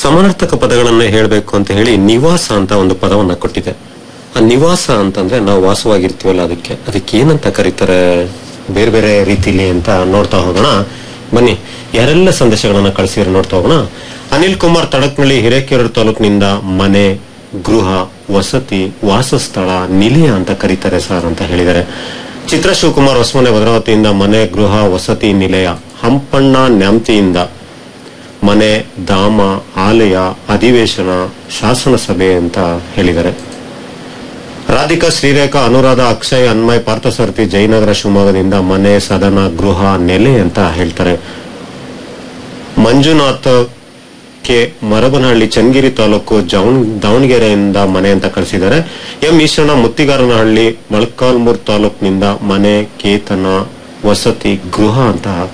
ಸಮಾನಾರ್ಥಕ ಪದಗಳನ್ನ ಹೇಳಬೇಕು ಅಂತ ಹೇಳಿ ನಿವಾಸ ಅಂತ ಒಂದು ಪದವನ್ನ ಕೊಟ್ಟಿದೆ ಆ ನಿವಾಸ ಅಂತಂದ್ರೆ ನಾವು ವಾಸವಾಗಿರ್ತೀವಲ್ಲ ಅದಕ್ಕೆ ಅದಕ್ಕೆ ಏನಂತ ಕರೀತಾರೆ ಬೇರೆ ಬೇರೆ ರೀತಿಲಿ ಅಂತ ನೋಡ್ತಾ ಹೋಗೋಣ ಬನ್ನಿ ಯಾರೆಲ್ಲ ಸಂದೇಶಗಳನ್ನ ಕಳಿಸಿದ್ರೆ ನೋಡ್ತಾ ಹೋಗೋಣ ಅನಿಲ್ ಕುಮಾರ್ ತಡಕ್ನಳ್ಳಿ ಹಿರೇಕೆರೂರು ತಾಲೂಕಿನಿಂದ ಮನೆ ಗೃಹ ವಸತಿ ವಾಸಸ್ಥಳ ನಿಲಯ ಅಂತ ಕರೀತಾರೆ ಸರ್ ಅಂತ ಹೇಳಿದ್ದಾರೆ ಚಿತ್ರ ಶಿವಕುಮಾರ್ ಹೊಸಮನೆ ಭದ್ರಾವತಿಯಿಂದ ಮನೆ ಗೃಹ ವಸತಿ ನಿಲಯ ಹಂಪಣ್ಣ ನ್ಯಾಮ್ತಿಯಿಂದ ಮನೆ ಧಾಮ ಆಲಯ ಅಧಿವೇಶನ ಶಾಸನ ಸಭೆ ಅಂತ ಹೇಳಿದ್ದಾರೆ ರಾಧಿಕಾ ಶ್ರೀರೇಖಾ ಅನುರಾಧ ಅಕ್ಷಯ್ ಅನ್ಮಯ್ ಪಾರ್ಥಸಾರಥಿ ಜಯನಗರ ಶಿವಮೊಗ್ಗದಿಂದ ಮನೆ ಸದನ ಗೃಹ ನೆಲೆ ಅಂತ ಹೇಳ್ತಾರೆ ಮಂಜುನಾಥ್ ಕೆ ಮರಬನಹಳ್ಳಿ ಚನ್ನಗಿರಿ ತಾಲೂಕು ಜೌನ್ ದಾವಣಗೆರೆಯಿಂದ ಮನೆ ಅಂತ ಕಳಿಸಿದ್ದಾರೆ ಎಂ ಈಶ್ವರನ ಮುತ್ತಿಗಾರನಹಳ್ಳಿ ಮೊಳಕಾಲ್ಮೂರ್ ತಾಲೂಕಿನಿಂದ ಮನೆ ಕೇತನ ವಸತಿ ಗೃಹ ಅಂತ